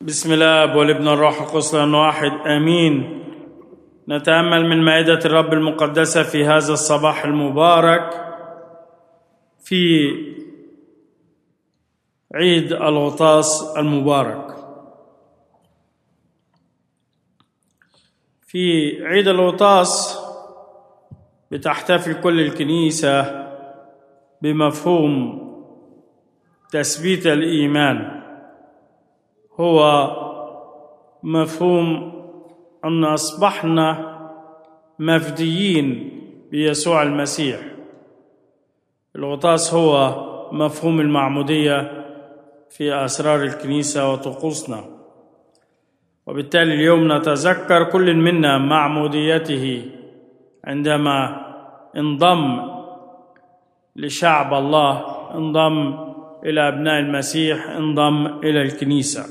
بسم الله والابن الروح القدس لأن واحد آمين نتأمل من مائدة الرب المقدسة في هذا الصباح المبارك في عيد الغطاس المبارك في عيد الغطاس بتحتفل كل الكنيسة بمفهوم تثبيت الإيمان هو مفهوم أن أصبحنا مفديين بيسوع المسيح الغطاس هو مفهوم المعمودية في أسرار الكنيسة وطقوسنا وبالتالي اليوم نتذكر كل منا معموديته عندما انضم لشعب الله انضم إلى أبناء المسيح انضم إلى الكنيسة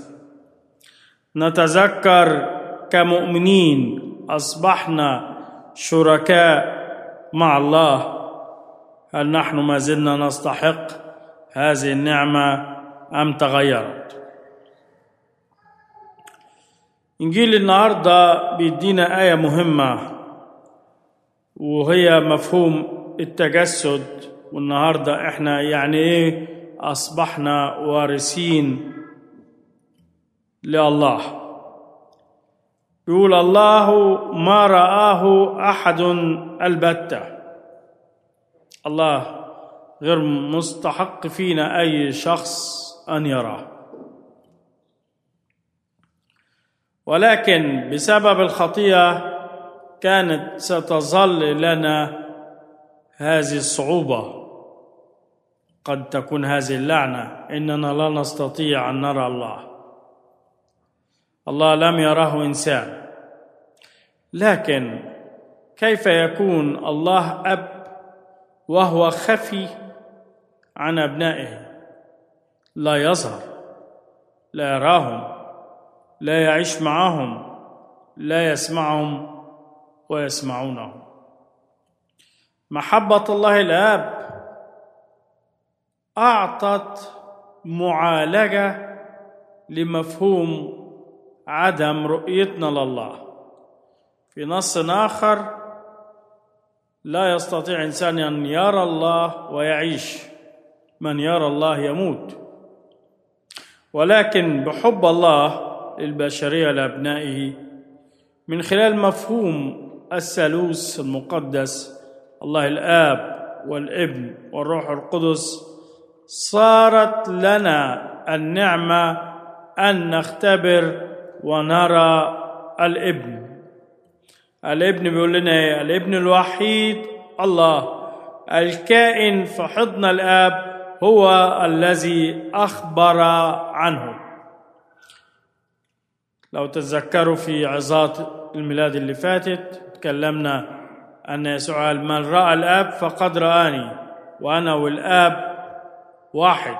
نتذكر كمؤمنين أصبحنا شركاء مع الله هل نحن ما زلنا نستحق هذه النعمة أم تغيرت إنجيل النهاردة بيدينا آية مهمة وهي مفهوم التجسد والنهاردة إحنا يعني إيه أصبحنا وارثين لله يقول الله ما رآه أحد البتة الله غير مستحق فينا أي شخص أن يراه ولكن بسبب الخطية كانت ستظل لنا هذه الصعوبة قد تكون هذه اللعنة إننا لا نستطيع أن نرى الله الله لم يره إنسان لكن كيف يكون الله أب وهو خفي عن أبنائه لا يظهر لا يراهم لا يعيش معهم لا يسمعهم ويسمعونه محبة الله الآب أعطت معالجة لمفهوم عدم رؤيتنا لله في نص آخر لا يستطيع إنسان أن يرى الله ويعيش من يرى الله يموت ولكن بحب الله للبشرية لأبنائه من خلال مفهوم الثالوث المقدس الله الآب والابن والروح القدس صارت لنا النعمة أن نختبر ونرى الابن الابن بيقول لنا ايه الابن الوحيد الله الكائن في حضن الاب هو الذي اخبر عنه لو تتذكروا في عظات الميلاد اللي فاتت تكلمنا ان يسوع قال من راى الاب فقد راني وانا والاب واحد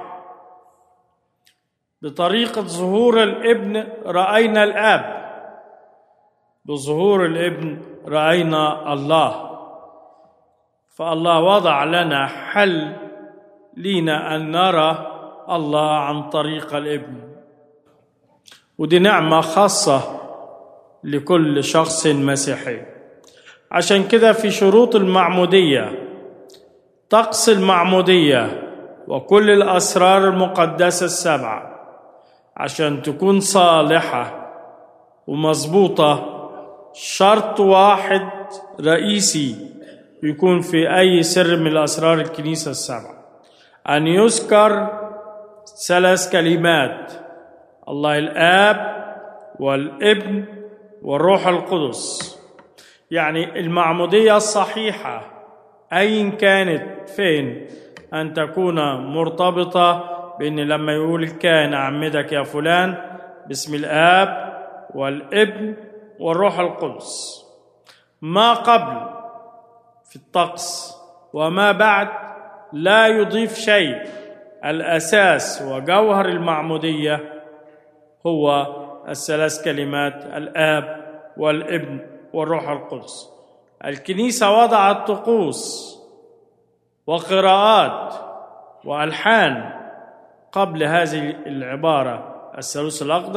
بطريقه ظهور الابن راينا الاب بظهور الابن راينا الله فالله وضع لنا حل لينا ان نرى الله عن طريق الابن ودي نعمه خاصه لكل شخص مسيحي عشان كده في شروط المعموديه طقس المعموديه وكل الاسرار المقدسه السبعه عشان تكون صالحه ومظبوطه شرط واحد رئيسي يكون في أي سر من الأسرار الكنيسة السبعة أن يذكر ثلاث كلمات الله الآب والابن والروح القدس يعني المعمودية الصحيحة أين كانت فين أن تكون مرتبطة بأن لما يقول الكائن أعمدك يا فلان باسم الآب والابن والروح القدس ما قبل في الطقس وما بعد لا يضيف شيء الاساس وجوهر المعموديه هو الثلاث كلمات الاب والابن والروح القدس الكنيسه وضعت طقوس وقراءات والحان قبل هذه العباره الثالوث الاقدس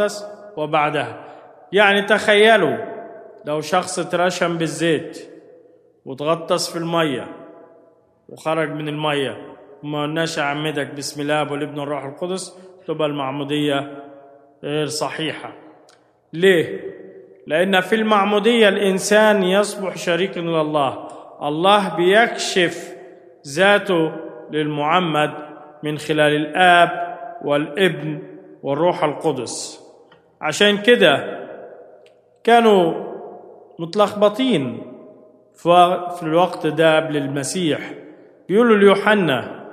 وبعدها يعني تخيلوا لو شخص اترشم بالزيت وتغطس في المية وخرج من المية وما قلناش أعمدك بسم الله والابن والروح القدس تبقى المعمودية غير صحيحة ليه؟ لأن في المعمودية الإنسان يصبح شريكا لله الله بيكشف ذاته للمعمد من خلال الآب والابن والروح القدس عشان كده كانوا متلخبطين في الوقت ده قبل المسيح بيقولوا ليوحنا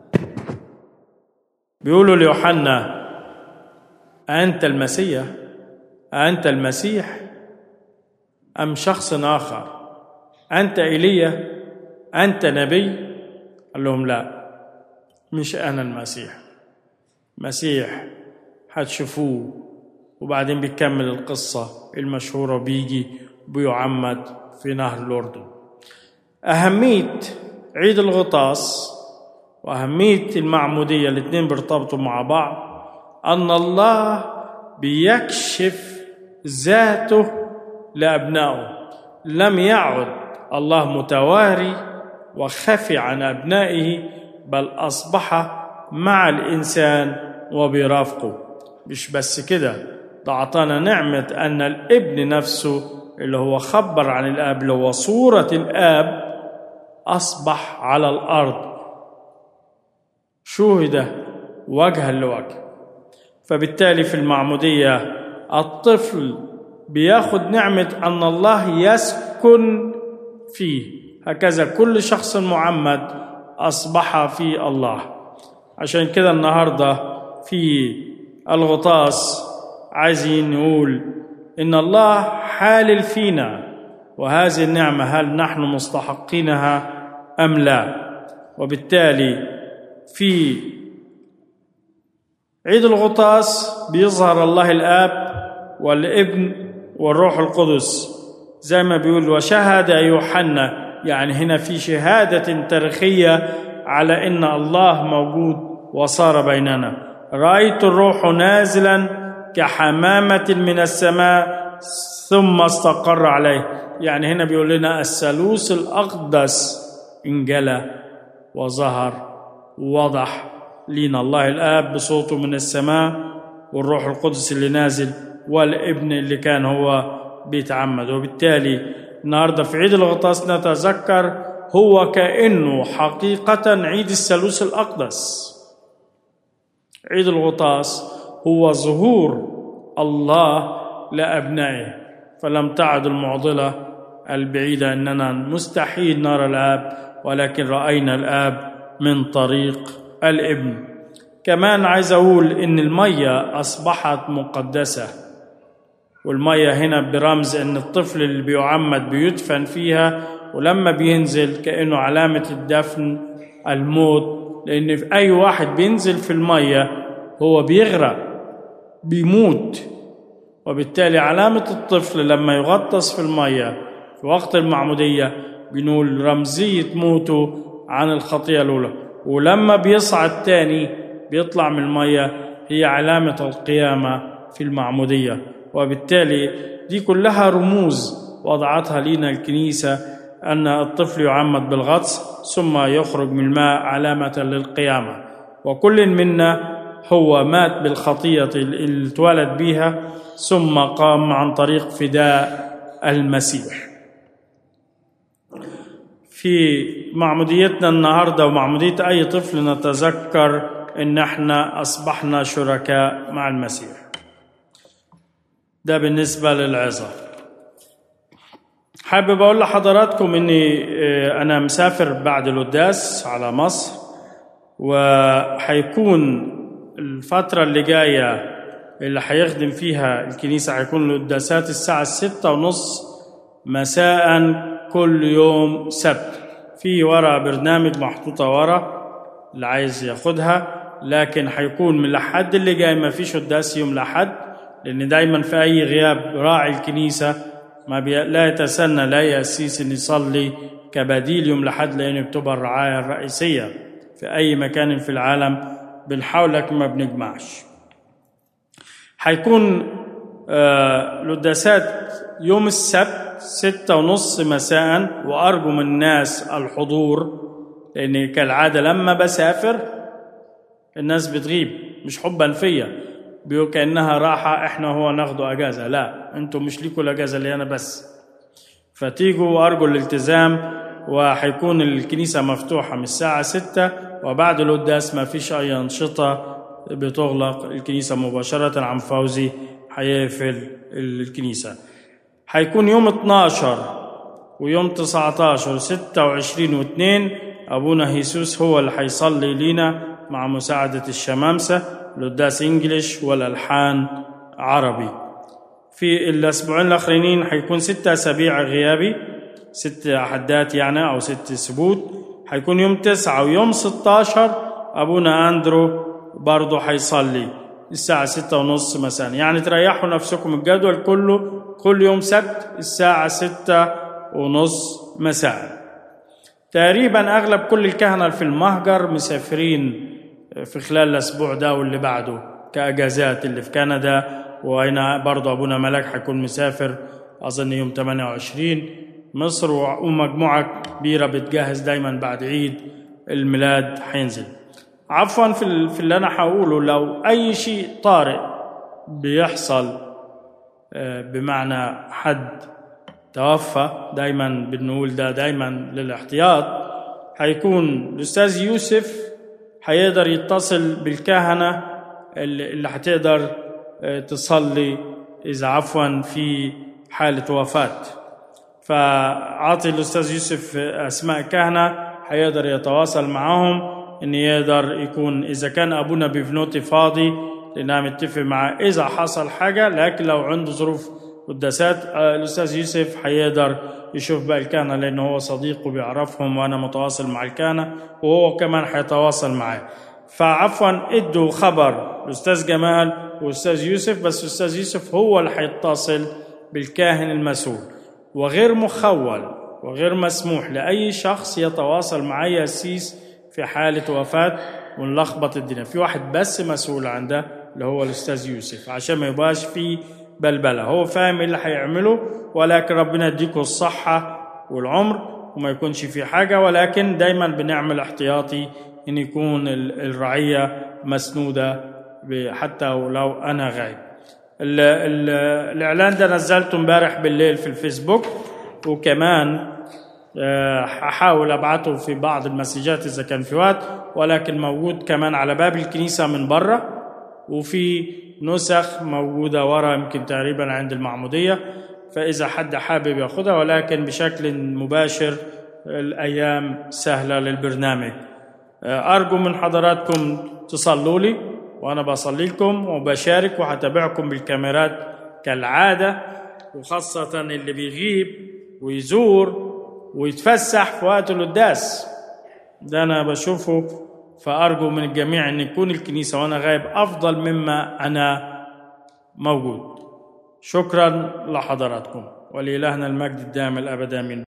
بيقولوا ليوحنا أنت المسيح أنت المسيح أم شخص آخر أنت إيليا أنت نبي قال لهم لا مش أنا المسيح مسيح هتشوفوه وبعدين بيكمل القصة المشهورة بيجي بيعمد في نهر الأردن أهمية عيد الغطاس وأهمية المعمودية الاثنين بيرتبطوا مع بعض أن الله بيكشف ذاته لأبنائه لم يعد الله متواري وخفي عن أبنائه بل أصبح مع الإنسان وبيرافقه مش بس كده ده أعطانا نعمة أن الابن نفسه اللي هو خبر عن الآب اللي هو صورة الآب أصبح على الأرض شوهد وجها لوجه فبالتالي في المعمودية الطفل بياخد نعمة أن الله يسكن فيه هكذا كل شخص معمد أصبح في الله عشان كده النهاردة في الغطاس عايزين نقول إن الله حالل فينا وهذه النعمة هل نحن مستحقينها أم لا وبالتالي في عيد الغطاس بيظهر الله الآب والابن والروح القدس زي ما بيقول وشهد يوحنا يعني هنا في شهادة تاريخية على إن الله موجود وصار بيننا رأيت الروح نازلا كحمامة من السماء ثم استقر عليه يعني هنا بيقول لنا الثالوث الأقدس انجلى وظهر وضح لينا الله الآب بصوته من السماء والروح القدس اللي نازل والابن اللي كان هو بيتعمد وبالتالي النهارده في عيد الغطاس نتذكر هو كأنه حقيقة عيد الثالوث الأقدس عيد الغطاس هو ظهور الله لأبنائه فلم تعد المعضلة البعيدة أننا مستحيل نرى الآب ولكن رأينا الآب من طريق الابن كمان عايز أقول إن المية أصبحت مقدسة والمية هنا برمز إن الطفل اللي بيعمد بيدفن فيها ولما بينزل كأنه علامة الدفن الموت لأن في أي واحد بينزل في المية هو بيغرق بيموت وبالتالي علامة الطفل لما يغطس في المية في وقت المعمودية بنقول رمزية موته عن الخطية الأولى ولما بيصعد تاني بيطلع من المية هي علامة القيامة في المعمودية وبالتالي دي كلها رموز وضعتها لنا الكنيسة أن الطفل يعمد بالغطس ثم يخرج من الماء علامة للقيامة وكل منا هو مات بالخطية اللي اتولد بها ثم قام عن طريق فداء المسيح في معموديتنا النهاردة ومعمودية أي طفل نتذكر إن احنا أصبحنا شركاء مع المسيح ده بالنسبة للعظة حابب أقول لحضراتكم إني أنا مسافر بعد القداس على مصر وحيكون الفترة اللي جاية اللي هيخدم فيها الكنيسة هيكون القداسات الساعة الستة ونص مساء كل يوم سبت في ورا برنامج محطوطة ورا اللي عايز ياخدها لكن هيكون من الحد اللي جاي ما فيش قداس يوم الأحد لأن دايما في أي غياب راعي الكنيسة ما بي... لا يتسنى لا يأسيس أن يصلي كبديل يوم الأحد لأنه بتبقى الرعاية الرئيسية في أي مكان في العالم بنحاول لكن ما بنجمعش هيكون آه، القداسات يوم السبت ستة ونص مساء وأرجو من الناس الحضور لأن كالعادة لما بسافر الناس بتغيب مش حبا فيا بيقول كأنها راحة احنا هو ناخده أجازة لا انتوا مش ليكوا الأجازة اللي أنا بس فتيجوا وأرجو الالتزام وهيكون الكنيسة مفتوحة من الساعة ستة وبعد القداس ما فيش أي أنشطة بتغلق الكنيسة مباشرة عم فوزي هيقفل الكنيسة هيكون يوم 12 ويوم 19 و26 و2 أبونا هيسوس هو اللي هيصلي لينا مع مساعدة الشمامسة القداس إنجليش والألحان عربي في الأسبوعين الأخرين هيكون ستة أسابيع غيابي ست حدات يعني أو ست سبوت هيكون يوم تسعة ويوم 16 أبونا أندرو برضه هيصلي الساعة ستة ونص مساء يعني تريحوا نفسكم الجدول كله كل يوم سبت الساعة ستة ونص مساء تقريبا أغلب كل الكهنة في المهجر مسافرين في خلال الأسبوع ده واللي بعده كأجازات اللي في كندا وهنا برضه أبونا ملاك هيكون مسافر أظن يوم 28 مصر ومجموعة كبيرة بتجهز دايما بعد عيد الميلاد هينزل عفوا في, في اللي أنا هقوله لو أي شيء طارئ بيحصل بمعنى حد توفى دايما بنقول ده دايما للاحتياط هيكون الأستاذ يوسف هيقدر يتصل بالكهنة اللي هتقدر تصلي إذا عفوا في حالة وفاة فعاطي الأستاذ يوسف أسماء كهنة هيقدر يتواصل معهم إن يقدر يكون إذا كان أبونا بفنوتي فاضي لأنها متفق معاه إذا حصل حاجة لكن لو عنده ظروف قداسات الأستاذ يوسف هيقدر يشوف بقى الكهنة لأنه هو صديق وبيعرفهم وأنا متواصل مع الكهنة وهو كمان هيتواصل معاه فعفوا ادوا خبر الأستاذ جمال والأستاذ يوسف بس الأستاذ يوسف هو اللي هيتصل بالكاهن المسؤول وغير مخول وغير مسموح لأي شخص يتواصل مع أي أسيس في حالة وفاة ونلخبط الدنيا في واحد بس مسؤول عن ده اللي هو الأستاذ يوسف عشان ما يبقاش في بلبلة هو فاهم اللي هيعمله ولكن ربنا يديكم الصحة والعمر وما يكونش في حاجة ولكن دايما بنعمل احتياطي ان يكون الرعية مسنودة حتى ولو انا غايب ال ال الاعلان ده نزلته امبارح بالليل في الفيسبوك وكمان هحاول ابعته في بعض المسجات اذا كان في وقت ولكن موجود كمان على باب الكنيسه من بره وفي نسخ موجوده ورا يمكن تقريبا عند المعموديه فاذا حد حابب ياخدها ولكن بشكل مباشر الايام سهله للبرنامج ارجو من حضراتكم تصلوا لي وانا بصلي لكم وبشارك وهتابعكم بالكاميرات كالعاده وخاصه اللي بيغيب ويزور ويتفسح في وقت القداس ده انا بشوفه فارجو من الجميع ان يكون الكنيسه وانا غايب افضل مما انا موجود شكرا لحضراتكم ولإلهنا المجد الدائم الابد امين